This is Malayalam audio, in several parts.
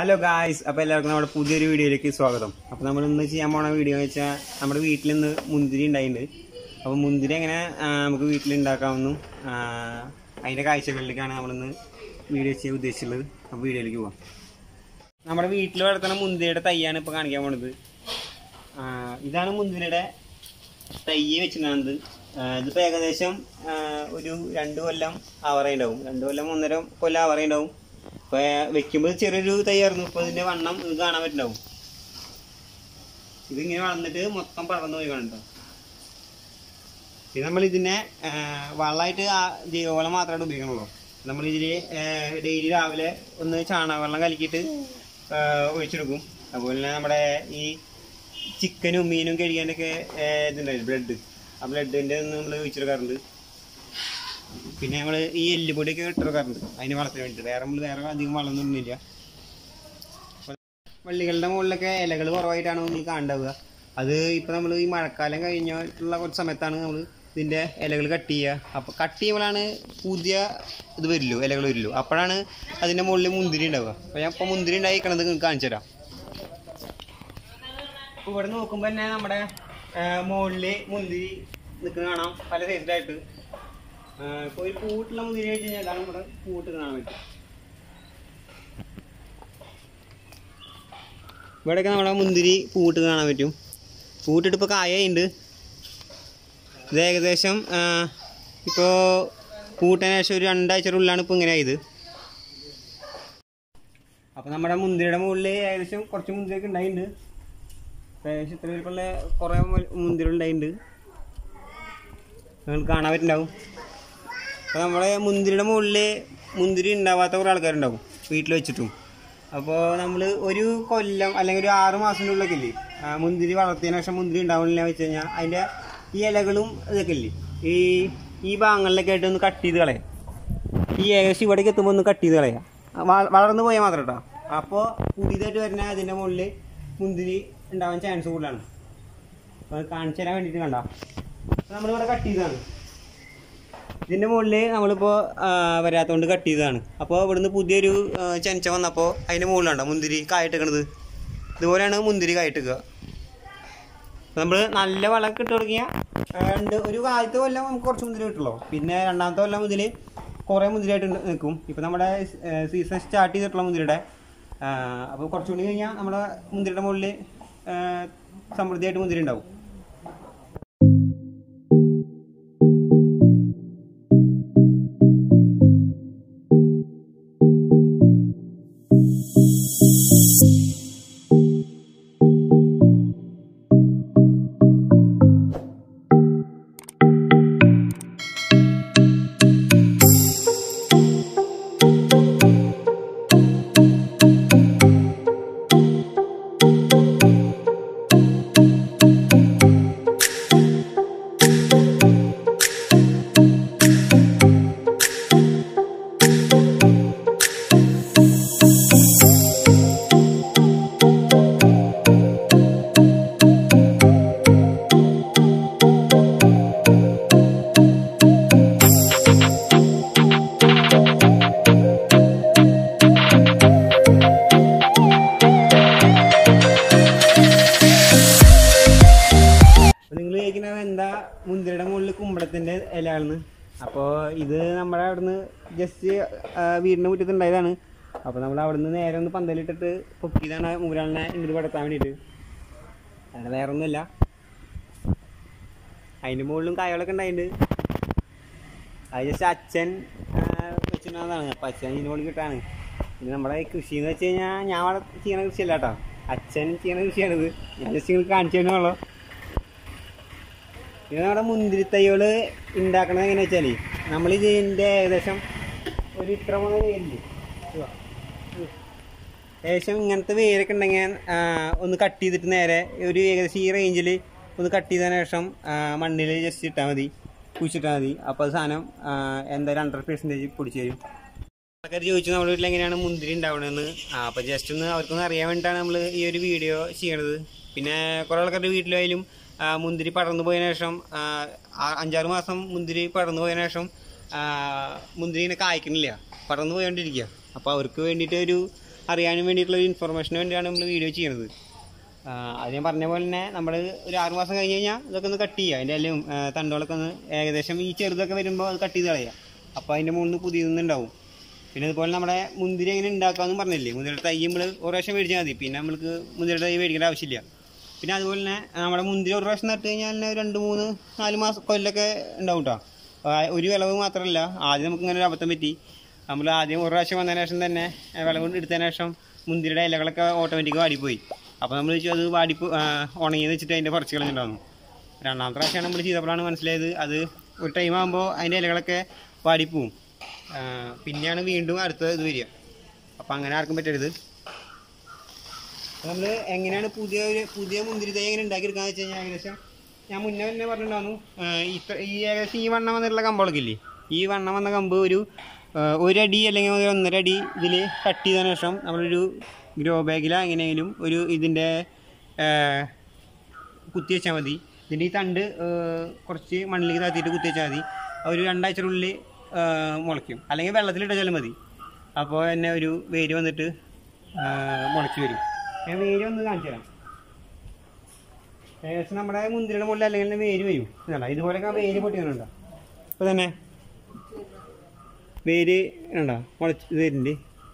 ഹലോ ഗായ്സ് അപ്പോൾ എല്ലാവർക്കും നമ്മുടെ പുതിയൊരു വീഡിയോയിലേക്ക് സ്വാഗതം അപ്പോൾ നമ്മൾ ഇന്ന് ചെയ്യാൻ പോണ വീഡിയോ എന്ന് വെച്ചാൽ നമ്മുടെ വീട്ടിൽ ഇന്ന് മുന്തിരി ഉണ്ടായിട്ടുണ്ട് അപ്പോൾ മുന്തിരി എങ്ങനെ ആ, നമുക്ക് വീട്ടിൽ ഉണ്ടാക്കാമെന്നും ആ, അതിൻ്റെ കാഴ്ചകളിലേക്കാണ് നമ്മളിന്ന് വീഡിയോ ചെയ്യാൻ ഉദ്ദേശിച്ചുള്ളത് അപ്പോൾ വീഡിയോയിലേക്ക് പോവാം നമ്മുടെ വീട്ടിൽ വളർത്തുന്ന മുന്തിരിയുടെ തൈയാണ് ഇപ്പോൾ കാണിക്കാൻ പോണത് ആ, ഇതാണ് മുന്തിരിയുടെ തൈ വെച്ചിട്ടുള്ളത് ഇതിപ്പോൾ ഏകദേശം ആ, ഒരു രണ്ട് കൊല്ലം ആവറേ ഉണ്ടാവും രണ്ട് കൊല്ലം ഒന്നര കൊല്ലം ആവറേ ഉണ്ടാവും അപ്പോൾ വെക്കുമ്പോൾ ചെറിയൊരു തൈയായിരുന്നു ഇപ്പോൾ ഇതിൻ്റെ വണ്ണം ഇത് കാണാൻ പറ്റുണ്ടാവും ഇതിങ്ങനെ വളർന്നിട്ട് മൊത്തം പടർന്നു പോയി കാണുന്നുണ്ടോ പിന്നെ നമ്മൾ ഇതിനെ വളമായിട്ട് ജൈവവളം മാത്രമായിട്ട് ഉപയോഗിക്കണുള്ളൂ നമ്മൾ ഇതിൽ ഡെയിലി രാവിലെ ഒന്ന് ചാണകവെള്ളം കലക്കിയിട്ട് ആ, ഒഴിച്ചെടുക്കും അതുപോലെ തന്നെ നമ്മുടെ ഈ ചിക്കനും മീനും കഴിക്കാനൊക്കെ ഇതുണ്ടായിരുന്നു ബ്ലഡ് ആ ബ്ലഡിൻ്റെ ഒന്ന് നമ്മൾ ഒഴിച്ചെടുക്കാറുണ്ട് പിന്നെ നമ്മൾ ഈ എല്ലുപൊടിയൊക്കെ ഇട്ടെടുക്കാറുണ്ട് അതിന് വളത്തിന് വേണ്ടിയിട്ട് വേറെ നമ്മൾ വേറെ അധികം വളമൊന്നുമില്ല വള്ളികളുടെ മുകളിലൊക്കെ ഇലകൾ കുറവായിട്ടാണ് നമ്മൾ കാണുക അത് ഇപ്പം നമ്മൾ ഈ മഴക്കാലം കഴിഞ്ഞിട്ടുള്ള കുറച്ച് സമയത്താണ് നമ്മൾ ഇതിൻ്റെ ഇലകൾ കട്ട് ചെയ്യുക അപ്പോൾ കട്ട് ചെയ്യുമ്പോഴാണ് പുതിയ ഇത് വരില്ലോ ഇലകൾ വരില്ലോ അപ്പോഴാണ് അതിൻ്റെ മുകളിൽ മുന്തിരി ഉണ്ടാവുക അപ്പോൾ ഞാൻ ഇപ്പോൾ മുന്തിരി ഉണ്ടായിക്കണത് നിങ്ങൾക്ക് കാണിച്ചു തരാം അപ്പോൾ ഇവിടെ നോക്കുമ്പോൾ തന്നെ നമ്മുടെ മുകളിൽ മുന്തിരി നിൽക്കുന്ന കാണാം പല സൈസിലായിട്ട് ഇപ്പോൾ ഒരു പൂട്ടുള്ള മുന്തിരി വെച്ച് കഴിഞ്ഞാൽ അതാണ് നമ്മുടെ പൂട്ട് കാണാൻ പറ്റും ഇവിടെയൊക്കെ നമ്മുടെ മുന്തിരി പൂട്ട് കാണാൻ പറ്റും പൂട്ടിട്ട് ഇപ്പോൾ കായുണ്ട് ഇത് ഏകദേശം ഇപ്പോൾ പൂട്ടിന് ശേഷം ഒരു രണ്ടാഴ്ചയുടെ ഉള്ളിലാണ് ഇപ്പോൾ ഇങ്ങനെ ആയത് അപ്പോൾ നമ്മുടെ മുന്തിരിയുടെ മുകളിൽ ഏകദേശം കുറച്ച് മുന്തിരിയൊക്കെ ഉണ്ടായിട്ടുണ്ട് ഇപ്പൊ ഏകദേശം ഇത്ര പേർക്കുള്ള കുറേ മുന്തിരി ഉണ്ടായിട്ടുണ്ട് നിങ്ങൾക്ക് കാണാൻ പറ്റുന്നുണ്ടാവും അപ്പോൾ നമ്മുടെ മുന്തിരിയുടെ മുകളിൽ മുന്തിരി ഉണ്ടാവാത്ത കുറേ ആൾക്കാരുണ്ടാവും വീട്ടിൽ വെച്ചിട്ടും അപ്പോൾ നമ്മൾ ഒരു കൊല്ലം അല്ലെങ്കിൽ ഒരു ആറ് മാസത്തിൻ്റെ ഉള്ളിലൊക്കെ ഇല്ലേ ആ, മുന്തിരി വളർത്തിയതിന് ശേഷം മുന്തിരി ഉണ്ടാവണില്ല വെച്ച് കഴിഞ്ഞാൽ അതിൻ്റെ ഈ ഇലകളും ഇതൊക്കെ ഇല്ലേ ഈ ഈ ഭാഗങ്ങളിലൊക്കെ ആയിട്ട് ഒന്ന് കട്ട് ചെയ്ത് കളയാം ഈ ഏകദേശം ഇവിടേക്ക് എത്തുമ്പോൾ ഒന്ന് കട്ട് ചെയ്ത് കളയാം വ- വളർന്നു പോയാൽ മാത്രം കേട്ടോ അപ്പോൾ പുതിയതായിട്ട് വരുന്ന അതിൻ്റെ മുകളിൽ മുന്തിരി ഉണ്ടാവാൻ ചാൻസ് കൂടുതലാണ് അപ്പോൾ അത് കാണിച്ചു തരാൻ വേണ്ടിയിട്ട് കണ്ട നമ്മളിവിടെ കട്ട് ചെയ്തതാണ് ഇതിൻ്റെ മുകളിൽ നമ്മളിപ്പോൾ വരാത്തതുകൊണ്ട് കട്ട് ചെയ്തതാണ് അപ്പോൾ ഇവിടുന്ന് പുതിയൊരു ആ, ചെനച്ച വന്നപ്പോൾ അതിൻ്റെ മുകളിലുണ്ടോ മുന്തിരി കായിട്ടിക്കണത് ഇതുപോലെയാണ് മുന്തിരി കായിട്ടിക്കുക നമ്മൾ നല്ല വളമൊക്കെ ഇട്ട് തുടങ്ങിയാൽ രണ്ട് ഒരു ആദ്യത്തെ കൊല്ലം നമുക്ക് കുറച്ച് മുന്തിരി കിട്ടുള്ളൂ പിന്നെ രണ്ടാമത്തെ കൊല്ലം മുതൽ കുറേ മുന്തിരിയായിട്ട് നിൽക്കും ഇപ്പം നമ്മുടെ സീസൺ സ്റ്റാർട്ട് ചെയ്തിട്ടുള്ള മുന്തിരിയുടെ അപ്പോൾ കുറച്ചുകൂടി കഴിഞ്ഞാൽ നമ്മുടെ മുന്തിരിയുടെ മുകളിൽ സമൃദ്ധിയായിട്ട് മുന്തിരി ഉണ്ടാവും അപ്പോൾ നിങ്ങൾ ചോദിക്കുന്നത് എന്താ മുന്തിരിയുടെ മുകളിൽ കുമ്പളത്തിൻ്റെ ഇലയാണെന്ന് അപ്പോൾ ഇത് നമ്മുടെ അവിടുന്ന് ജസ്റ്റ് വീടിൻ്റെ മുറ്റത്ത് ഉണ്ടായതാണ് അപ്പോൾ നമ്മൾ അവിടുന്ന് നേരെ ഒന്ന് പന്തലിട്ടിട്ട് പൊക്കിയതാണ് മൂരാളിനെ ഇങ്ങോട്ട് പടത്താൻ വേണ്ടിയിട്ട് അങ്ങനെ വേറെ ഒന്നുമില്ല അതിൻ്റെ മുകളിലും കായകളൊക്കെ ഉണ്ടായിട്ടുണ്ട് അത് ജസ്റ്റ് അച്ഛൻ വെച്ചിട്ടുള്ളതാണ് അപ്പോൾ അച്ഛൻ ഇതിൻ്റെ മുകളിൽ കിട്ടാണ് ഇത് നമ്മുടെ കൃഷി എന്ന് വെച്ച് കഴിഞ്ഞാൽ ഞാൻ അവിടെ ചെയ്യണ കൃഷിയല്ല കേട്ടോ അച്ഛൻ ചെയ്യണ കൃഷിയാണിത് ഞാൻ ജസ്റ്റ് നിങ്ങൾക്ക് കാണിച്ചു തരുന്നുള്ളൂ ഇത് നമ്മുടെ മുന്തിരിത്തൈകൾ ഉണ്ടാക്കണത് എങ്ങനെയാ വെച്ചാൽ നമ്മൾ ഇതിൻ്റെ ഏകദേശം ഒരു ഇത്ര മൂന്ന് വേരില്ലേ ഇതാ. ഇത്. ഏകദേശം ഇങ്ങനത്തെ വേരൊക്കെ ഉണ്ടെങ്കിൽ ആ, ഒന്ന് കട്ട് ചെയ്തിട്ട് നേരെ ഒരു ഏകദേശം ഈ റേഞ്ചിൽ ഒന്ന് കട്ട് ചെയ്തതിന് ശേഷം മണ്ണിൽ ജസ്റ്റ് ഇട്ടാൽ മതി കുഴിച്ചിട്ടാൽ മതി അപ്പോൾ അത് സാധനം ആ, എന്തായാലും ഹൺഡ്രഡ് പെർസെൻറ്റേജ് പൊടിച്ചു തരും ആൾക്കാർ ചോദിച്ചു നമ്മുടെ വീട്ടിൽ എങ്ങനെയാണ് മുന്തിരി ഉണ്ടാവണമെന്ന് ആ അപ്പോൾ ജസ്റ്റ് ഒന്ന് അവർക്കൊന്ന് അറിയാൻ വേണ്ടിയിട്ടാണ് നമ്മൾ ഈ ഒരു വീഡിയോ ചെയ്യണത് പിന്നെ കുറേ ആൾക്കാരുടെ വീട്ടിലായാലും ആ, മുന്തിരി പടർന്നു പോയതിനു ശേഷം ആ, ആ- അഞ്ചാറ് മാസം മുന്തിരി പടർന്നു പോയതിനു ശേഷം ആ, മുന്തിരി ഇങ്ങനെ കായ്ക്കണില്ല പടർന്നു പോയോണ്ടിരിക്കുക അപ്പോൾ അവർക്ക് വേണ്ടിയിട്ട് ഒരു അറിയാനും വേണ്ടിയിട്ടുള്ള ഒരു ഇൻഫർമേഷന് വേണ്ടിയാണ് നമ്മൾ വീഡിയോ ചെയ്യുന്നത് ആ, അത് ഞാൻ പറഞ്ഞ പോലെ തന്നെ നമ്മൾ ഒരു ആറ് മാസം കഴിഞ്ഞ് കഴിഞ്ഞാൽ ഇതൊക്കെ ഒന്ന് കട്ട് ചെയ്യുക അതിൻ്റെ എല്ലാം ആ, തണ്ടുകളൊക്കെ ഒന്ന് ഏകദേശം ഈ ചെറുതൊക്കെ വരുമ്പോൾ അത് കട്ട് ചെയ്ത് കളയുക അപ്പോൾ അതിൻ്റെ മുകളിൽ നിന്ന് പുതിയതൊന്നുണ്ടാവും പിന്നെ അതുപോലെ നമ്മുടെ മുന്തിരി എങ്ങനെ ഉണ്ടാക്കാമെന്ന് പറഞ്ഞില്ലേ മുന്തിരിയുടെ തൈ നമ്മൾ ഒരു പ്രാവശ്യം മേടിച്ചാൽ മതി പിന്നെ നമ്മൾക്ക് മുന്തിരിയുടെ തൈ മേടിക്കേണ്ട ആവശ്യമില്ല പിന്നെ അതുപോലെ തന്നെ നമ്മുടെ മുന്തിരി ഒരു പ്രാവശ്യം നട്ട് കഴിഞ്ഞാൽ തന്നെ ഒരു രണ്ട് മൂന്ന് നാല് മാസം കൊല്ലൊക്കെ ഉണ്ടാവും കേട്ടോ ഒരു വിളവ് മാത്രമല്ല ആദ്യം നമുക്ക് ഇങ്ങനെ ഒരു അബദ്ധം പറ്റി നമ്മൾ ആദ്യം ഒരു പ്രാവശ്യം വന്നതിന് ശേഷം തന്നെ ആ, വിളവ് എടുത്തതിന് ശേഷം മുന്തിരിയുടെ ഇലകളൊക്കെ ഓട്ടോമാറ്റിക് വാടിപ്പോയി അപ്പോൾ നമ്മൾ വെച്ചു അത് വാടിപ്പോ ഉണങ്ങിയെന്ന് വെച്ചിട്ട് അതിൻ്റെ പറിച്ച് കളഞ്ഞിട്ടുണ്ടായിരുന്നു രണ്ടാമത്തെ പ്രാവശ്യമാണ് നമ്മൾ ചെയ്തപ്പോഴാണ് മനസ്സിലായത് അത് ഒരു ടൈം ആകുമ്പോൾ അതിൻ്റെ ഇലകളൊക്കെ വാടിപ്പോവും ആ, പിന്നെയാണ് വീണ്ടും അടുത്ത ഇത് വരിക അപ്പം അങ്ങനെ ആർക്കും പറ്റരുത് നമ്മൾ എങ്ങനെയാണ് പുതിയ ഒരു പുതിയ മുന്തിരി തൈ എങ്ങനെ ഉണ്ടാക്കിയെടുക്കാന്ന് വെച്ച് കഴിഞ്ഞാൽ ഏകദേശം ഞാൻ മുന്നേ തന്നെ പറഞ്ഞിട്ടുണ്ടായിരുന്നു ആ, ഇത്ര ഈ ഏകദേശം ഈ വണ്ണം വന്നിട്ടുള്ള കമ്പുകളൊക്കെ ഇല്ലേ ഈ വണ്ണം വന്ന കമ്പ് ഒരു ആ, ഒരടി അല്ലെങ്കിൽ ഒരു ഒന്നര അടി ഇതിൽ കട്ട് ചെയ്തതിന് ശേഷം നമ്മളൊരു ഗ്രോ ബാഗിലോ എങ്ങനെയെങ്കിലും ഒരു ഇതിൻ്റെ കുത്തി വെച്ചാൽ മതി ഇതിൻ്റെ ഈ തണ്ട് ആ, കുറച്ച് മണ്ണിലേക്ക് താത്തിയിട്ട് കുത്തി വെച്ചാൽ മതി ഒരു രണ്ടാഴ്ചക്കുള്ളിൽ ആ, മുളയ്ക്കും അല്ലെങ്കിൽ വെള്ളത്തിലിട്ടാലും മതി അപ്പോൾ തന്നെ ഒരു വേര് വന്നിട്ട് ആ, മുളച്ച് വരും ഞാൻ വേര് ഒന്ന് കാണിച്ചു തരാം ഏകദേശം നമ്മുടെ മുന്തിരിയുടെ മുകളിൽ അല്ലെങ്കിൽ തന്നെ വേര് വരും ഇതാ ഇതുപോലെയൊക്കെ ആ വേര് പൊട്ടിക്കുന്നുണ്ടോ അപ്പോൾ തന്നെ വേര് ഉണ്ടോ മുളച്ച് ഇത് വരുന്നുണ്ട്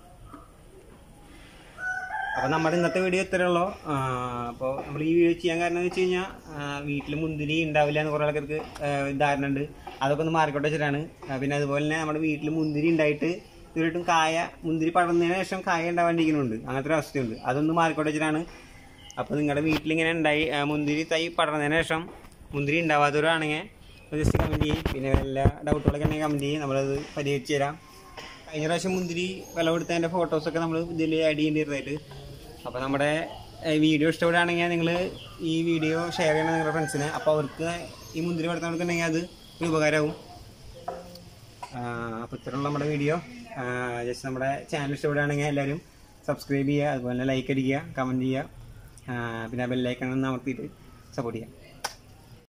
അപ്പോൾ നമ്മുടെ ഇന്നത്തെ വീഡിയോ ഇത്രയേ ഉള്ളൂ അപ്പോൾ നമ്മൾ ഈ വീഡിയോ ചെയ്യാൻ കാരണം എന്ന് വെച്ച് കഴിഞ്ഞാൽ വീട്ടിൽ മുന്തിരി ഉണ്ടാവില്ല എന്ന് കുറേ ആൾക്കാർക്ക് ആ, ധാരണ ഉണ്ട് അതൊക്കെ ഒന്ന് മാറിക്കോട്ടെ വെച്ചിട്ടാണ് ആ, പിന്നെ അതുപോലെ തന്നെ നമ്മുടെ വീട്ടിൽ മുന്തിരി ഉണ്ടായിട്ട് തീർച്ചയായിട്ടും കായ മുന്തിരി പടർന്നതിന് ശേഷം കായ ഉണ്ടാവാണ്ടിരിക്കുന്നുണ്ട് അങ്ങനത്തെ ഒരു അവസ്ഥയുണ്ട് അതൊന്ന് മാറിക്കോട്ടെ വെച്ചിട്ടാണ് അപ്പോൾ നിങ്ങളുടെ വീട്ടിലിങ്ങനെ ഉണ്ടായി ആ, മുന്തിരി തൈ പടർന്നതിന് ശേഷം മുന്തിരി ഉണ്ടാവാത്തവരാണെങ്കിൽ ജസ്റ്റ് കമൻറ്റ് ചെയ്യും പിന്നെ വല്ല ഡൗട്ടുകളൊക്കെ ഉണ്ടെങ്കിൽ കമൻറ്റ് ചെയ്യും നമ്മളത് പരിഹരിച്ച് തരാം കഴിഞ്ഞ പ്രാവശ്യം മുന്തിരി വിളവെടുത്തതിൻ്റെ ഫോട്ടോസൊക്കെ നമ്മൾ ഇതിൽ ആഡ് ചെയ്യേണ്ടിയിരുന്നതായിട്ട് അപ്പോൾ നമ്മുടെ വീഡിയോ ഇഷ്ടപ്പെടുകയാണെങ്കിൽ നിങ്ങൾ ഈ വീഡിയോ ഷെയർ ചെയ്യണം നിങ്ങളുടെ ഫ്രണ്ട്സിന് അപ്പോൾ അവർക്ക് ഈ മുന്തിരി വളർത്തുന്നവർക്കുണ്ടെങ്കിൽ അത് ഒരു ഉപകാരമാവും അപ്പോൾ ഇത്രയുള്ള നമ്മുടെ വീഡിയോ ജസ്റ്റ് നമ്മുടെ ചാനൽ ഇഷ്ടപ്പെടുകയാണെങ്കിൽ എല്ലാവരും സബ്സ്ക്രൈബ് ചെയ്യുക അതുപോലെ തന്നെ ലൈക്ക് അടിക്കുക കമൻറ്റ് ചെയ്യുക ആ, പിന്നെ ബെല്ലൈക്കൺ ഒന്ന് അമർത്തിയിട്ട് സപ്പോർട്ട് ചെയ്യുക